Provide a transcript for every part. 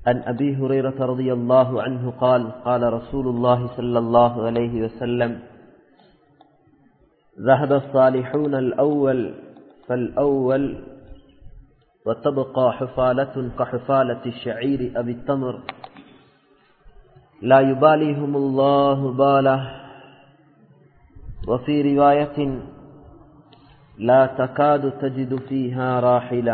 عن أبي هريرة رضي الله عنه قال قال رسول الله صلى الله عليه وسلم ذهب الصالحون الأول فالأول وتبقى حفالة كحفالة الشعير أو التمر لا يباليهم الله باله وفي رواية لا تكاد تجد فيها راحلة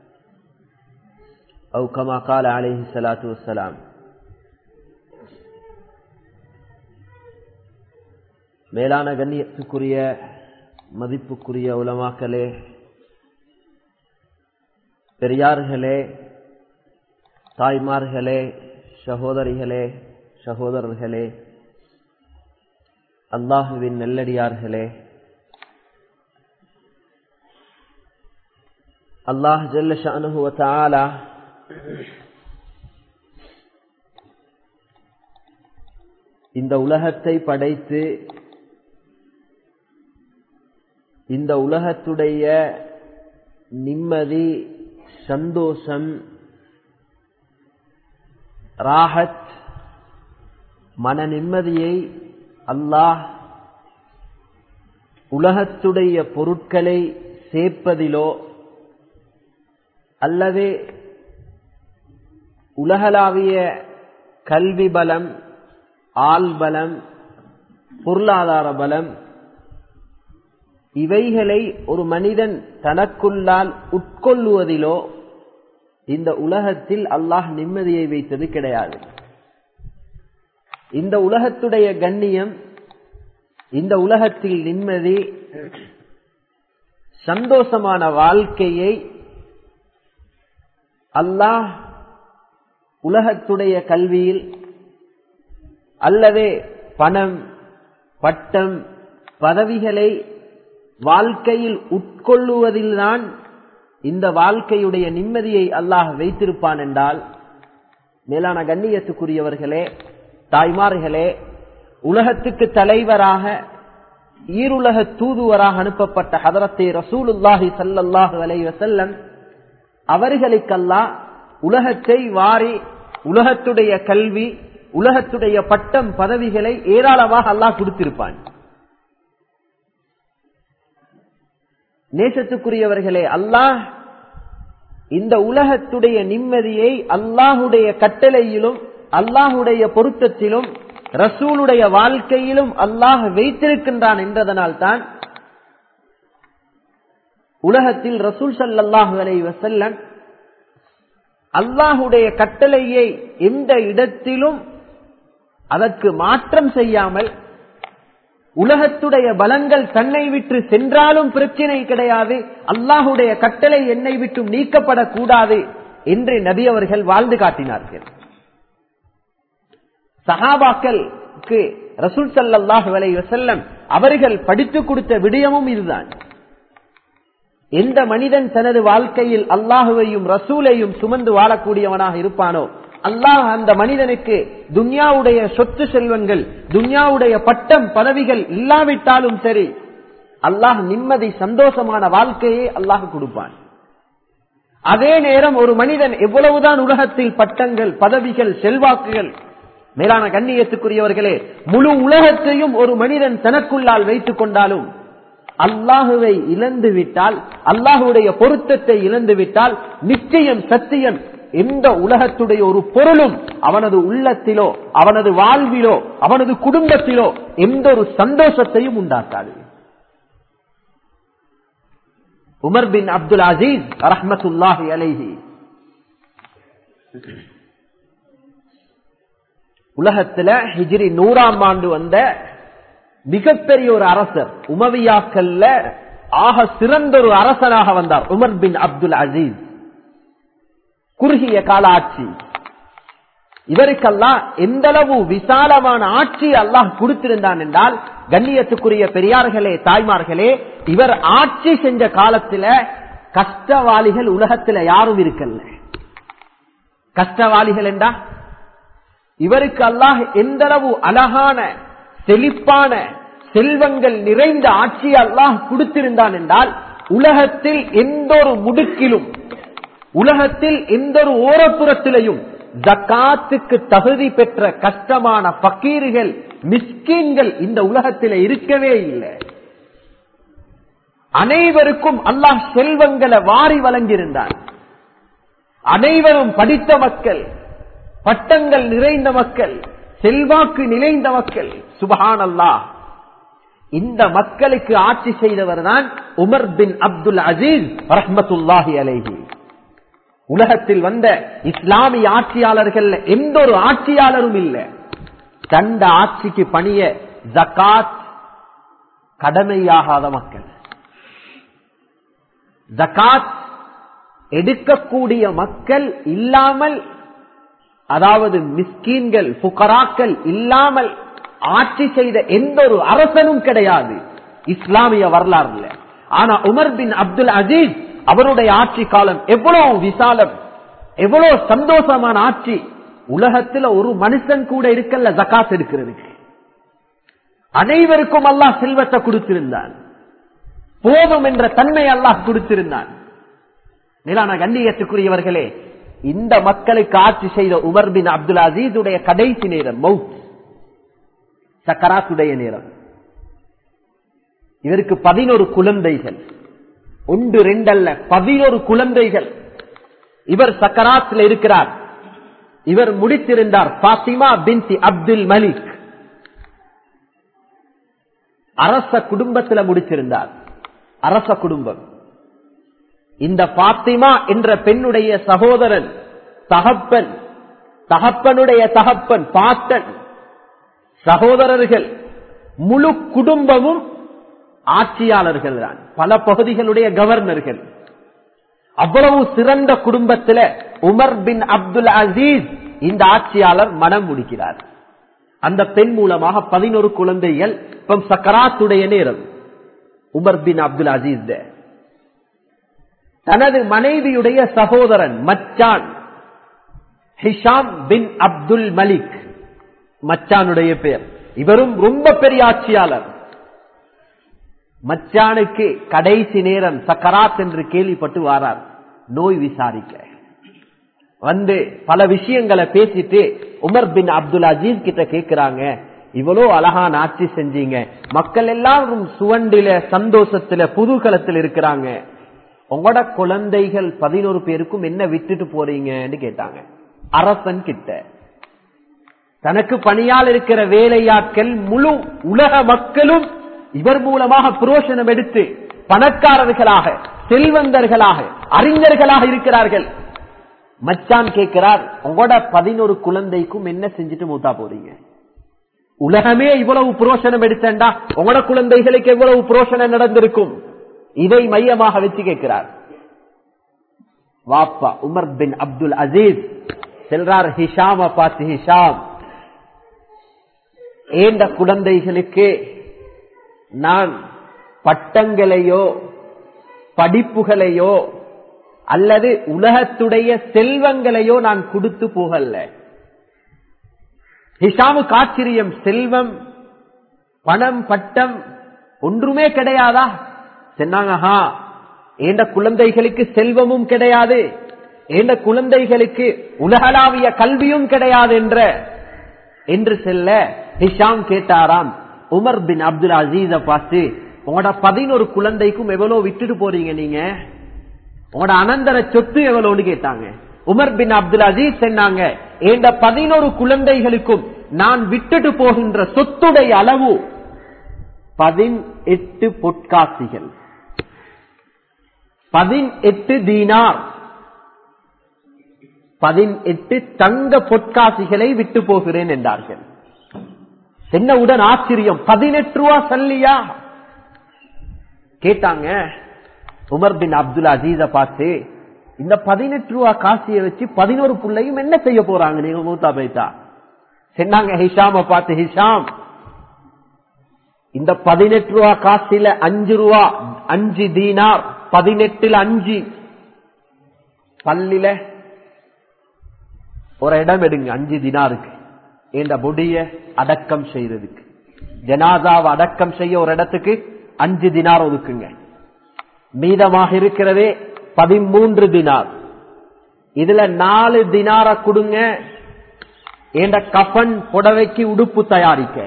أو كما قال عليه الصلاة والسلام மேலான கண்ணியத்துக்குரிய மதிப்புக்குரிய உலமாக்களே பெரியார்களே தாய்மார்களே சகோதரிகளே சகோதரர்களே அல்லாஹுவின் நெல்லடியார்களே அல்லாஹ் ஜல்ல ஷானுஹு வதஆலா இந்த உலகத்தை படைத்து இந்த உலகத்துடைய நிம்மதி சந்தோஷம் ராஹத் மன நிம்மதியை அல்லாஹ் உலகத்துடைய பொருட்களை சேர்ப்பதிலோ அல்லது உலகளாவிய கல்வி பலம் ஆள் பலம் பொருளாதார பலம் இவைகளை ஒரு மனிதன் தனக்குள்ளால் உட்கொள்ளுவதிலோ இந்த உலகத்தில் அல்லாஹ் நிம்மதியை வைத்தது கிடையாது இந்த உலகத்துடைய கண்ணியம் இந்த உலகத்தில் நிம்மதி சந்தோஷமான வாழ்க்கையை அல்லாஹ் உலகத்துடைய கல்வியில் அல்லது பணம் பட்டம் பதவிகளை வாழ்க்கையில் உட்கொள்ளுவதில்தான் இந்த வாழ்க்கையுடைய நிம்மதியை அல்லாஹ் வைத்திருப்பான் என்றால் மேலான கண்ணியத்துக்குரியவர்களே தாய்மார்களே உலகத்துக்கு தலைவராக ஈருலக தூதுவராக அனுப்பப்பட்ட ஹதரத்தை ரசூலுல்லாஹி சல்லல்லாஹு அலை வசல்லம் அவர்களுக்கெல்லாம் உலகத்தை வாரி உலகத்துடைய கல்வி உலகத்துடைய பட்டம் பதவிகளை ஏராளமாக அல்லாஹ் கொடுத்திருப்பான் நேசத்துக்குரியவர்களே அல்லாஹ் இந்த உலகத்துடைய நிம்மதியை அல்லாஹுடைய கட்டளையிலும் அல்லாஹுடைய பொருத்தத்திலும் ரசூலுடைய வாழ்க்கையிலும் அல்லாஹ் வைத்திருக்கின்றான் என்றதனால் தான் உலகத்தில் ரசூல் சல்லாஹு அலை வசல்லம் அல்லாஹுடைய கட்டளையை எந்த இடத்திலும் அதற்கு மாற்றம் செய்யாமல் உலகத்துடைய பலங்கள் தன்னை விட்டு சென்றாலும் பிரச்சனை கிடையாது அல்லாஹுடைய கட்டளை என்னை விட்டு நீக்கப்படக்கூடாது என்று நபி அவர்கள் வாழ்ந்து காட்டினார்கள் சஹாபாக்களுக்கு ரசூல் சல்லாஹு அலை வசல்லம் அவர்கள் படித்துக் கொடுத்த விடயமும் இதுதான் எந்த மனிதன் தனது வாழ்க்கையில் அல்லாஹுவையும் ரசூலையும் சுமந்து வாழக்கூடியவனாக இருப்பானோ அல்லாஹ் அந்த மனிதனுக்கு துன்யாவுடைய சொத்து செல்வங்கள் துன்யாவுடைய பட்டம் பதவிகள் இல்லாவிட்டாலும் சரி அல்லாஹ் நிம்மதி சந்தோஷமான வாழ்க்கையை அல்லாஹ் கொடுப்பான் அதே நேரம் ஒரு மனிதன் எவ்வளவுதான் உலகத்தில் பட்டங்கள் பதவிகள் செல்வாக்குகள் மேலான கண்ணியத்துக்குரியவர்களே முழு உலகத்தையும் ஒரு மனிதன் தனக்குள்ளால் வைத்துக் கொண்டாலும் அல்லாஹுவை இழந்து விட்டால் அல்லாஹுடைய பொருத்தத்தை இழந்து விட்டால் நிச்சயம் சத்தியம் எந்த உலகத்துடைய ஒரு பொருளும் அவனது உள்ளத்திலோ அவனது வாழ்விலோ அவனது குடும்பத்திலோ எந்த ஒரு சந்தோஷத்தையும் உண்டாக்காது உமர் பின் அப்துல் அசீஸ் ரஹமத்துல்லாஹி அலைஹி உலகத்துல ஹிஜ்ரி நூறாம் ஆண்டு வந்த மிகப்பெரிய ஒரு அரசர் உமவியாக்கல்ல ஆக சிறந்த ஒரு அரசனாக வந்தார் உமர் பின் அப்துல் அசீஸ் குறுகிய கால ஆட்சி இவருக்கெல்லாம் எந்த அளவு விசாலமான ஆட்சி அல்லாஹ் கொடுத்திருந்தான் என்றால் கண்ணியத்துக்குரிய பெரியார்களே தாய்மார்களே இவர் ஆட்சி செஞ்ச காலத்துல கஷ்டவாளிகள் உலகத்துல யாரும் இருக்கல்ல கஷ்டவாளிகள் என்றா இவருக்கு அல்லாஹ் எந்த அளவு அழகான செழிப்பான செல்வங்கள் நிறைந்த ஆட்சி அல்லாஹ் கொடுத்திருந்தான் என்றால் உலகத்தில் எந்த ஒரு முடுக்கிலும் உலகத்தில் எந்த ஒரு ஓரப்புறத்திலையும் ஜக்காத்துக்கு தகுதி பெற்ற கஷ்டமான பக்கீர்கள் மிஸ்கீன்கள் இந்த உலகத்தில் இருக்கவே இல்லை அனைவருக்கும் அல்லாஹ் செல்வங்களை வாரி வழங்கியிருந்தான் அனைவரும் படித்த மக்கள் பட்டங்கள் நிறைந்த மக்கள் செல்வாக்கு நிறைந்த மக்கள் சுபஹான் அல்லாஹ் இந்த மக்களுக்கு ஆட்சி செய்தவர் தான் உமர் பின் அப்துல் அசீஸ் ரஹ்மத்துல்லாஹி அலைஹி உலகத்தில் வந்த இஸ்லாமிய ஆட்சியாளர்கள் எந்த ஒரு ஆட்சியாளரும் இல்லை தந்த ஆட்சிக்கு பணிய ஜக்காத் கடமையாகாத மக்கள் ஜக்காத் எடுக்கக்கூடிய மக்கள் இல்லாமல் அதாவது மிஸ்கீன்கள் புகராக்கள் இல்லாமல் ஆட்சி செய்த எந்த ஒரு அரசனும் கிடையாது இஸ்லாமிய வரலாறுல ஆனா உமர் பின் அப்துல் அசீஸ் அவருடைய ஆட்சி காலம் எவ்வளவு விசாலம் எவ்வளவு சந்தோஷமான ஆட்சி உலகத்துல ஒரு மனுஷன் கூட இருக்கல்ல ஜக்காத் எடுக்கிறதுக்கு அனைவருக்கும் அல்லாஹ் செல்வத்தை கொடுத்திருந்தான் போதும் என்ற தன்மை அல்லாஹ் கொடுத்திருந்தான் நிலான கண்ணியத்துக்குரியவர்களே இந்த மக்களுக்கு ஆட்சி செய்த உமர் பின் அப்துல் அசீதுடைய கடைசி நேரம் மவுத் சக்கராத்துடைய நேரம் இதற்கு பதினொரு குழந்தைகள் ஒன்று ரெண்டல்ல பதினொரு குழந்தைகள் இவர் சக்கராத்தில் இருக்கிறார் இவர் முடித்திருந்தார் பாத்திமா பின்சி அப்துல் மலிக் அரச குடும்பத்தில் முடித்திருந்தார் அரச குடும்பம் இந்த பாத்திமா என்ற பெண்ணுடைய சகோதரன் தகப்பன் தகப்பனுடைய தகப்பன் பாட்டன் சகோதரர்கள் முழு குடும்பமும் ஆட்சியாளர்கள் தான் பல பகுதிகளுடைய கவர்னர்கள் அவ்வளவு சிறந்த குடும்பத்தில் உமர் பின் அப்துல் அசீஸ் இந்த ஆட்சியாளர் மனம் முடிக்கிறார் அந்த பெண் மூலமாக பதினொரு குழந்தைகள் இப்ப சக்கராத்துடைய நேரம் உமர் பின் அப்துல் அசீஸ் தனது மனைவியுடைய சகோதரன் மச்சான் ஹிஷாம் பின் அப்துல் மலிக் மச்சானுடைய பெயர் இவரும் ரொம்ப பெரிய ஆட்சியாளர் மச்சானுக்கு கடைசி நேரம் சக்கராத் என்று கேள்விப்பட்டு வாரார் நோய் விசாரிக்க வந்து பல விஷயங்களை பேசிட்டு உமர் பின் அப்துல் அஜீஸ் கிட்ட கேக்குறாங்க இவ்வளோ அழகான ஆட்சி செஞ்சீங்க மக்கள் எல்லாரும் சுவண்டில சந்தோஷத்துல புதுகலத்தில் இருக்கிறாங்க உங்களோட குழந்தைகள் பதினோரு பேருக்கும் என்ன விட்டுட்டு போறீங்கன்னு கேட்டாங்க அரசன் கிட்ட தனக்கு பணியால் இருக்கிற வேலையாட்கள் முழு உலக மக்களும் இவர் மூலமாக புரோஷனம் எடுத்து பணக்காரர்களாக செல்வந்தர்களாக அறிஞர்களாக இருக்கிறார்கள் மச்சான் கேட்கிறார் உங்களோட பதினோரு குழந்தைக்கும் என்ன செஞ்சுட்டு மூத்தா போறீங்க உலகமே இவ்வளவு புரோஷனம் எடுத்தா உங்களோட குழந்தைகளுக்கு எவ்வளவு புரோஷனம் நடந்திருக்கும் இதை மையமாக வச்சு கேட்கிறார் வாப்பா உமர் பின் அப்துல் அசீஸ் செல்றார் ஹிஷாம பார்த்து ஹிஷாம் ஏண்ட குழந்தைகளுக்கு நான் பட்டங்களையோ படிப்புகளையோ அல்லது உலகத்துடைய செல்வங்களையோ நான் கொடுத்து போகல ஹிஷாமுக்கு ஆச்சரியம் செல்வம் பணம் பட்டம் ஒன்றுமே கிடையாதா சொன்னாங்க ஏண்ட குழந்தைகளுக்கு செல்வமும் கிடையாது ஏண்ட குழந்தைகளுக்கு உலகளாவிய கல்வியும் கிடையாது என்ற என்று செல்ல ஹிஷாம் கேட்டாராம் உமர் பின் அப்துல் அசீஸ பார்த்து உங்களோட பதினோரு குழந்தைக்கும் எவ்வளவு விட்டுட்டு போறீங்க நீங்க உங்களோட அனந்தர சொத்து எவ்வளவுன்னு கேட்டாங்க உமர் பின் அப்துல் அசீஸ் சொன்னாங்க இந்த பதினோரு குழந்தைகளுக்கும் நான் விட்டுட்டு போகின்ற சொத்துடைய அளவு பதினெட்டு பொற்காசிகள் பதினெட்டு தீனார் பதினெட்டு தங்க பொற்காசிகளை விட்டு போகிறேன் என்றார்கள் என்னவுடன் ஆச்சரியம் பதினெட்டு ரூபா சல்லியா கேட்டாங்க உமர் பின் அப்துல் அசீத பார்த்து இந்த பதினெட்டு ரூபா காசியை வச்சு பதினோரு பிள்ளையும் என்ன செய்ய போறாங்க நீங்க மூத்தா போயிட்டா சொன்னாங்க ஹிஷாம பார்த்து ஹிஷாம் இந்த பதினெட்டு ரூபா காசில அஞ்சு ரூபா அஞ்சு தீனார் பதினெட்டுல அஞ்சு பள்ளில ஒரு இடம் எடுங்க அஞ்சு தினாருக்கு இந்த முடிய அடக்கம் செய்யறதுக்கு ஜனாதாவை அடக்கம் செய்ய ஒரு இடத்துக்கு அஞ்சு தினார் ஒதுக்குங்க மீதமாக இருக்கிறதே பதிமூன்று தினார் இதுல நாலு தினார கொடுங்க என்ற கஃபன் புடவைக்கு உடுப்பு தயாரிக்க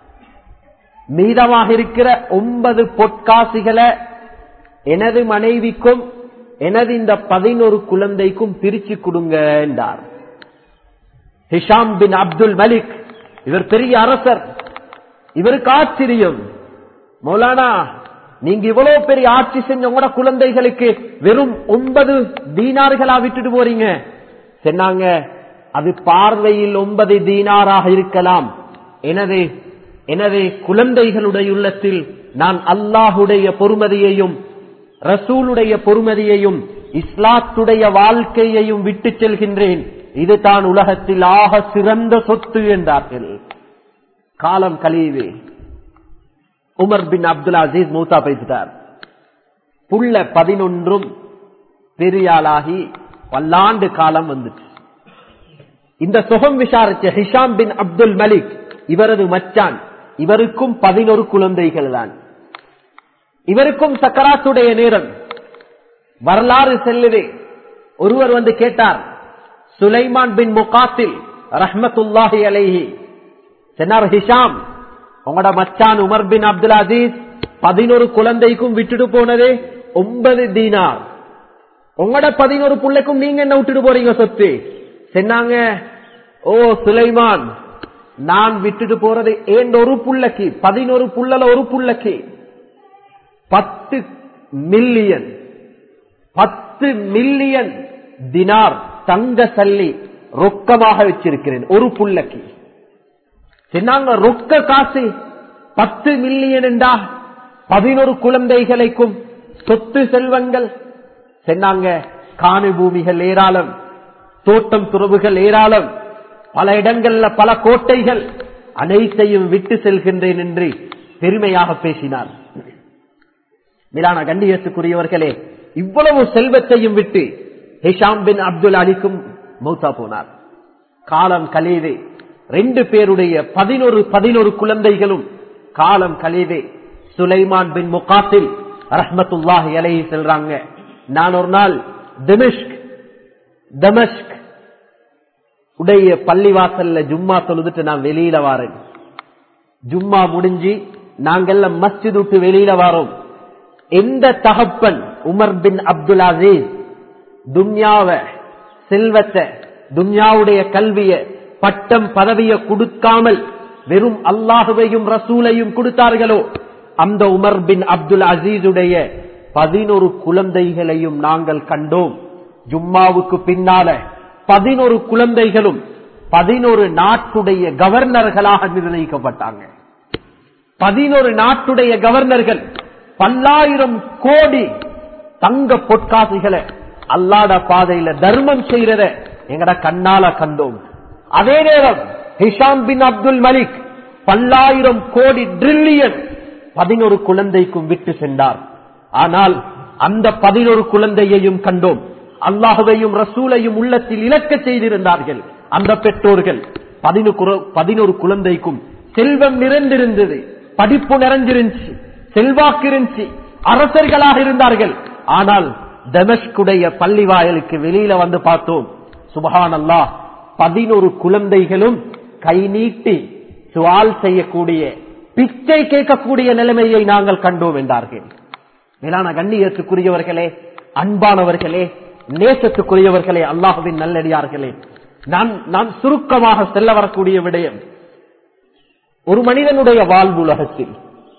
மீதமாக இருக்கிற ஒன்பது பொற்காசிகளை எனது மனைவிக்கும் எனது இந்த பதினொரு குழந்தைக்கும் பிரிச்சு கொடுங்க என்றார் ஹிஷாம் பின் அப்துல் மலிக் இவர் பெரிய அரசர் இவருக்கு ஆச்சரியம் மௌலானா நீங்க இவ்வளவு பெரிய ஆட்சி செஞ்ச உங்களோட குழந்தைகளுக்கு வெறும் ஒன்பது தீனார்களா விட்டுட்டு போறீங்க சொன்னாங்க அது பார்வையில் ஒன்பது தீனாராக இருக்கலாம் எனவே எனவே குழந்தைகளுடைய உள்ளத்தில் நான் அல்லாஹுடைய பொறுமதியையும் ரசூலுடைய பொறுமதியையும் இஸ்லாத்துடைய வாழ்க்கையையும் விட்டு செல்கின்றேன் இதுதான் உலகத்தில் ஆக சிறந்த சொத்து என்றார்கள் காலம் கழிவு உமர் பின் அப்துல் அசீஸ் மூத்தா பேசிட்டார் புள்ள பதினொன்றும் பெரியாளாகி பல்லாண்டு காலம் வந்துச்சு இந்த சுகம் விசாரிச்ச ஹிஷாம் பின் அப்துல் மலிக் இவரது மச்சான் இவருக்கும் பதினொரு குழந்தைகள் தான் இவருக்கும் சக்கராத்துடைய நேரம் வரலாறு செல்லுது ஒருவர் வந்து கேட்டார் சுலைமான் பின் முகாத்தில் ரஹ்மத்துல்லாஹி அலைஹி சென்னார் ஹிஷாம் உங்களோட மச்சான் உமர் பின் அப்துல் அசீஸ் பதினோரு குழந்தைக்கும் விட்டுட்டு போனதே ஒன்பது தீனார் உங்களோட பதினோரு பிள்ளைக்கும் நீங்க என்ன விட்டுட்டு போறீங்க சொத்து சொன்னாங்க ஓ சுலைமான் நான் விட்டுட்டு போறது ஏன் ஒரு புள்ளக்கு பதினோரு புள்ளல ஒரு புள்ளக்கு பத்து மில்லியன் பத்து மில்லியன் தினார் தங்க சல்லி ரொக்கமாக வச்சிருக்கிறேன் ஒரு புள்ளக்கு சொன்னாங்க ரொக்க காசு பத்து மில்லியன் என்றா பதினொரு குழந்தைகளுக்கும் சொத்து செல்வங்கள் சொன்னாங்க காணி பூமிகள் ஏராளம் தோட்டம் துறவுகள் ஏராளம் பல இடங்கள்ல பல கோட்டைகள் அனைத்தையும் விட்டு செல்கின்றேன் என்று பெருமையாக பேசினார் மிலான கண்ணியத்துக்குரியவர்களே இவ்வளவு செல்வத்தையும் விட்டு ஹிஷாம் பின் அப்துல் அலிக்கும் மௌத்தா போனார் காலம் கழிவு ரெண்டு பேருடைய பதினொரு பதினொரு குழந்தைகளும் காலம் கழிவு சுலைமான் பின் முகாத்தில் ரஹ்மத்துல்லாஹி அலைஹி செல்றாங்க நான் ஒரு நாள் திமிஷ்க் தமஷ்க் உடைய பள்ளிவாசல்ல ஜும்மா தொழுதுட்டு நான் வெளியில வாரேன் ஜும்மா முடிஞ்சு நாங்கெல்லாம் மஸ்ஜித் விட்டு வெளியில வாரோம் எந்த தகப்பன் உமர் பின் அப்துல் அசீஸ் துன்யாவ செல்வத்தை துன்யாவுடைய கல்விய பட்டம் பதவியை கொடுக்காமல் வெறும் அல்லாஹுவையும் ரசூலையும் கொடுத்தார்களோ அந்த உமர் பின் அப்துல் அசீஸுடைய பதினொரு குழந்தைகளையும் நாங்கள் கண்டோம் ஜும்மாவுக்கு பின்னால பதினொரு குழந்தைகளும் பதினொரு நாட்டுடைய கவர்னர்களாக நிர்ணயிக்கப்பட்டாங்க பதினொரு நாட்டுடைய கவர்னர்கள் பல்லாயிரம் கோடி தங்க பொற்காசிகளை அல்லாட பாதையில தர்மம் செய்யறத எங்கட கண்ணால கண்டோம் அதே நேரம் ஹிஷாம் பின் அப்துல் மலிக் பல்லாயிரம் கோடி ட்ரில்லியன் பதினொரு குழந்தைக்கும் விட்டு சென்றார் ஆனால் அந்த பதினொரு குழந்தையையும் கண்டோம் அல்லாஹுவையும் ரசூலையும் உள்ளத்தில் இழக்க செய்திருந்தார்கள் அந்த பெற்றோர்கள் பதினொரு குழந்தைக்கும் செல்வம் நிறைந்திருந்தது படிப்பு நிறைஞ்சிருந்துச்சு செல்வாக்கு இருந்துச்சு அரசர்களாக இருந்தார்கள் ஆனால் தமஸ்குடைய பள்ளி வாயலுக்கு வெளியில வந்து பார்த்தோம் சுபஹான் அல்லா பதினொரு குழந்தைகளும் கை நீட்டி சுவால் செய்யக்கூடிய பிச்சை கேட்கக்கூடிய நிலைமையை நாங்கள் கண்டோம் என்றார்கள் மேலான கண்ணியத்துக்குரியவர்களே அன்பானவர்களே நேசத்துக்குரியவர்களே அல்லாஹுவின் நல்லடியார்களே நான் நான் சுருக்கமாக செல்ல வரக்கூடிய விடயம் ஒரு மனிதனுடைய வாழ்வு உலகத்தில்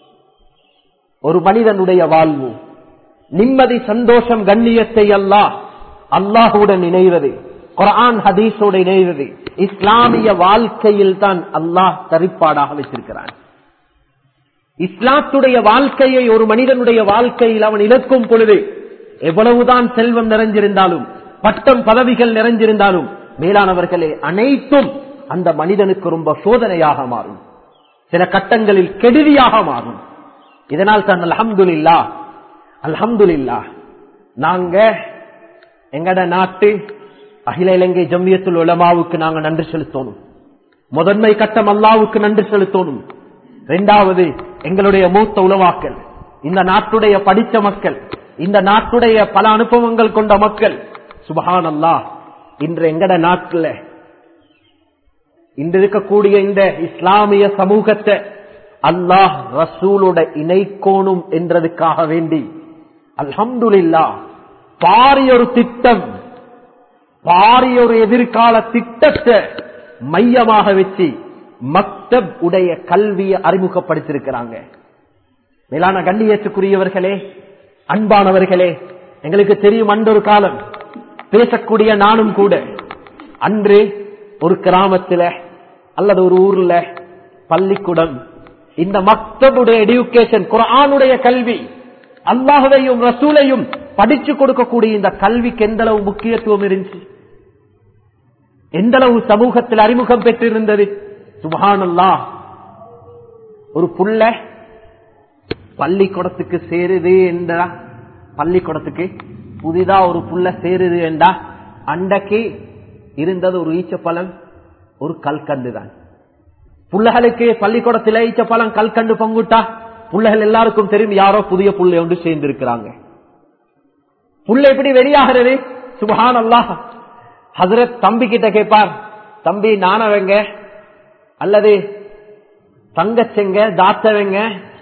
ஒரு மனிதனுடைய வாழ்வு நிம்மதி சந்தோஷம் கண்ணியத்தை அல்லாஹ் அல்லாஹுடன் இணைவது குரான் ஹதீஸோடு இணைவது இஸ்லாமிய வாழ்க்கையில் தான் அல்லாஹ் தரிப்பாடாக வச்சிருக்கிறான் இஸ்லாத்துடைய வாழ்க்கையை ஒரு மனிதனுடைய வாழ்க்கையில் அவன் இழக்கும் பொழுது எவ்வளவுதான் செல்வம் நிறைஞ்சிருந்தாலும் பட்டம் பதவிகள் நிறைஞ்சிருந்தாலும் மேலானவர்களே அனைத்தும் அந்த மனிதனுக்கு ரொம்ப சோதனையாக மாறும் சில கட்டங்களில் கெடுதியாக மாறும் இதனால் தான் அல்ஹம்துலில்லா அல்ஹம்துலில்லா நாங்க எங்கட நாட்டு அகில இலங்கை ஜம்மியத்துல் உலமாவுக்கு நாங்க நன்றி செலுத்தணும் முதன்மை கட்டம் அல்லாவுக்கு நன்றி செலுத்தணும் இரண்டாவது எங்களுடைய மூத்த உலமாக்கள் இந்த நாட்டுடைய படித்த மக்கள் இந்த நாட்டுடைய பல அனுபவங்கள் கொண்ட மக்கள் சுபஹான் அல்லா இன்று எங்கட நாட்டில் இன்று இருக்கக்கூடிய இந்த இஸ்லாமிய சமூகத்தை அல்லாஹ் ரசூலோட இணைக்கோணும் என்றதுக்காக வேண்டி அல்ஹம்துலில்லா பாரிய ஒரு திட்டம் பாரிய ஒரு எதிர்கால திட்டத்தை மையமாக வச்சு மக்தப் உடைய கல்வியை அறிமுகப்படுத்திருக்கிறாங்க மேலான கண்ணியத்துக்குரியவர்களே அன்பானவர்களே எங்களுக்கு தெரியும் அன்றொரு காலம் பேசக்கூடிய நானும் கூட அன்று ஒரு கிராமத்துல அல்லது ஒரு ஊர்ல பள்ளிக்கூடம் இந்த மக்தபுடைய எடுகேஷன் குரானுடைய கல்வி அல்லாஹுவையும் ரசூலையும் படிச்சு கொடுக்கக்கூடிய இந்த கல்விக்கு எந்த அளவு முக்கியத்துவம் இருந்துச்சு எந்த அளவு சமூகத்தில் அறிமுகம் பெற்றிருந்தது சுபஹானல்லா ஒரு புள்ள பள்ளிக்கூடத்துக்கு சேருது என்றா பள்ளிக்கூடத்துக்கு புதிதா ஒரு புள்ள சேருது என்றா அண்டைக்கு இருந்தது ஒரு ஈச்சப்பழம் ஒரு கல்கண்டு தான் புள்ளைகளுக்கு பள்ளிக்கூடத்தில் ஈச்சப்பழம் கல்கண்டு பங்குட்டா புள்ளைகள் எல்லாருக்கும் தெரியும் யாரோ புதிய புள்ளை ஒன்று சேர்ந்திருக்கிறாங்க புள்ள எப்படி வெளியாகிறது சுபஹான் அல்லாஹ் ஹசரத் தம்பி கிட்ட கேட்பார் தம்பி நானவங்க அல்லது தங்கச்செங்க தாத்தவங்க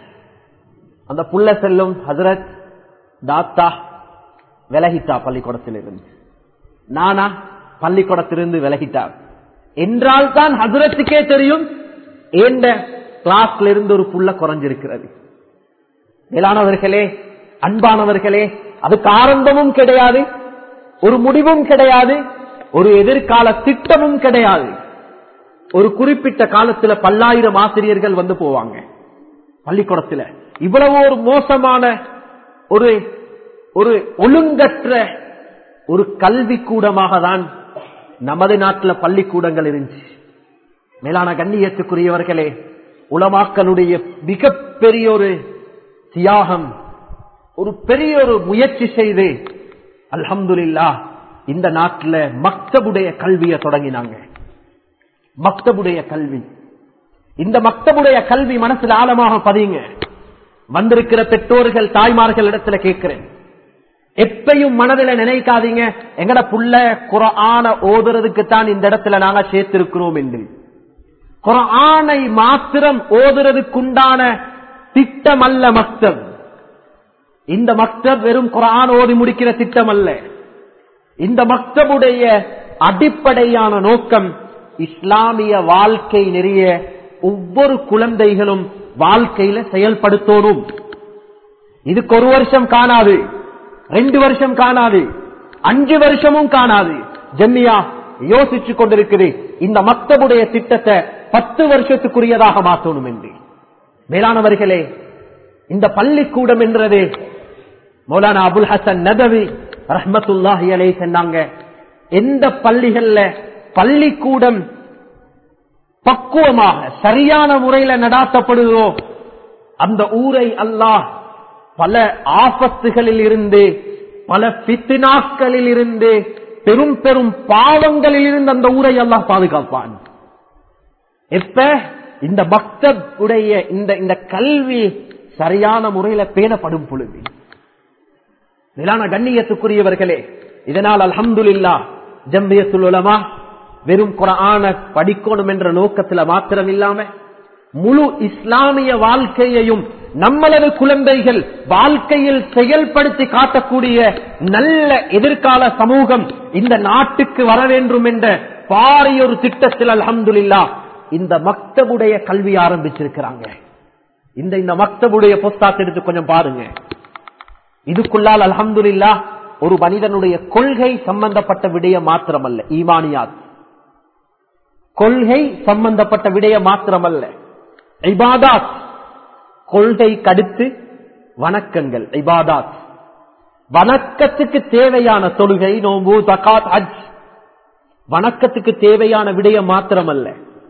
அந்த புள்ள செல்லும் ஹசரத் தாத்தா விலகிட்டா பள்ளிக்கூடத்திலிருந்து நானா பள்ளிக்கூடத்திலிருந்து விலகிட்டார் என்றால் தான் ஹசரத்துக்கே தெரியும் ஏண்ட கிளாஸ்ல இருந்து ஒரு புள்ள குறைஞ்சிருக்கிறது மேலானவர்களே அன்பானவர்களே அதுக்கு ஆரம்பமும் கிடையாது ஒரு முடிவும் கிடையாது ஒரு எதிர்கால திட்டமும் கிடையாது ஒரு குறிப்பிட்ட காலத்துல பல்லாயிரம் ஆசிரியர்கள் வந்து போவாங்க பள்ளிக்கூடத்துல இவ்வளவு ஒரு மோசமான ஒரு ஒரு ஒழுங்கற்ற ஒரு கல்வி கூடமாக தான் நமது நாட்டில் பள்ளிக்கூடங்கள் இருந்துச்சு மேலான கண்ணியத்துக்குரியவர்களே உலமாக்களுடைய மிகப்பெரிய ஒரு தியாகம் ஒரு பெரிய ஒரு முயற்சி செய்து அல்ஹம்துலில்லா இந்த நாட்டில் மக்தபுடைய கல்வியை தொடங்கினாங்க மக்தபுடைய கல்வி இந்த மக்தபுடைய கல்வி மனசுல ஆழமாக பதியுங்க வந்திருக்கிற பெற்றோர்கள் தாய்மார்கள் இடத்துல கேட்கிறேன் எப்பையும் மனதில் நினைக்காதீங்க எங்கட புள்ள குரான ஓதுறதுக்கு தான் இந்த இடத்துல நாங்க சேர்த்திருக்கிறோம் என்று குரானை மாத்திரம் ஓதுறதுக்குண்டான திட்டம் அல்ல மக்தப் இந்த மக்தப் வெறும் குரான் ஓதி முடிக்கிற திட்டம் அல்ல இந்த மக்தபுடைய அடிப்படையான நோக்கம் இஸ்லாமிய வாழ்க்கை நிறைய ஒவ்வொரு குழந்தைகளும் வாழ்க்கையில செயல்படுத்தணும் இதுக்கு ஒரு வருஷம் காணாது ரெண்டு வருஷம் காணாது அஞ்சு வருஷமும் காணாது ஜெம்மியா யோசிச்சு கொண்டிருக்குது இந்த மக்தபுடைய திட்டத்தை பத்து வருஷத்துக்குரியதாக மாற்றணும் என்று மேலானவர்களே இந்த பள்ளிக்கூடம் என்றது மௌலானா அபுல் ஹசன் நதவி ரஹமத்துல்லாஹி அலை சொன்னாங்க எந்த பள்ளிகள்ல பள்ளிக்கூடம் பக்குவமாக சரியான முறையில நடாத்தப்படுகிறோ அந்த ஊரை அல்லாஹ் பல ஆபத்துகளில் இருந்து பல பித்தினாக்களில் இருந்து பெரும் பெரும் பாவங்களில் இருந்து அந்த ஊரை அல்லாஹ் பாதுகாப்பான் எப்ப இந்த பக்தப் உடைய இந்த இந்த கல்வி சரியான முறையில பேணப்படும் பொழுது மேலான கண்ணியத்துக்குரியவர்களே இதனால் அல்ஹம்துலில்லா ஜம்பியத்துல் உலமா வெறும் குரான படிக்கணும் என்ற நோக்கத்துல மாத்திரம் இல்லாம முழு இஸ்லாமிய வாழ்க்கையையும் நம்மளது குழந்தைகள் வாழ்க்கையில் செயல்படுத்தி காட்டக்கூடிய நல்ல எதிர்கால சமூகம் இந்த நாட்டுக்கு வர வேண்டும் என்ற பாரிய ஒரு திட்டத்தில் அல்ஹம்துலில்லா இந்த மக்தபுடைய கல்வி ஆரம்பிச்சிருக்கிறாங்க இந்த இந்த மக்தபுடைய புஸ்தாத்தை எடுத்து கொஞ்சம் பாருங்க இதுக்குள்ளால் அல்ஹம்துலில்லா ஒரு மனிதனுடைய கொள்கை சம்பந்தப்பட்ட விடய மாத்திரமல்ல ஈமானியாத் கொள்கை சம்பந்தப்பட்ட விடய மாத்திரமல்ல இபாதாத் கொள்கை கடுத்து வணக்கங்கள் இபாதாத் வணக்கத்துக்கு தேவையான தொழுகை நோம்பு தகாத் ஹஜ் வணக்கத்துக்கு தேவையான விடயம் மாத்திரமல்ல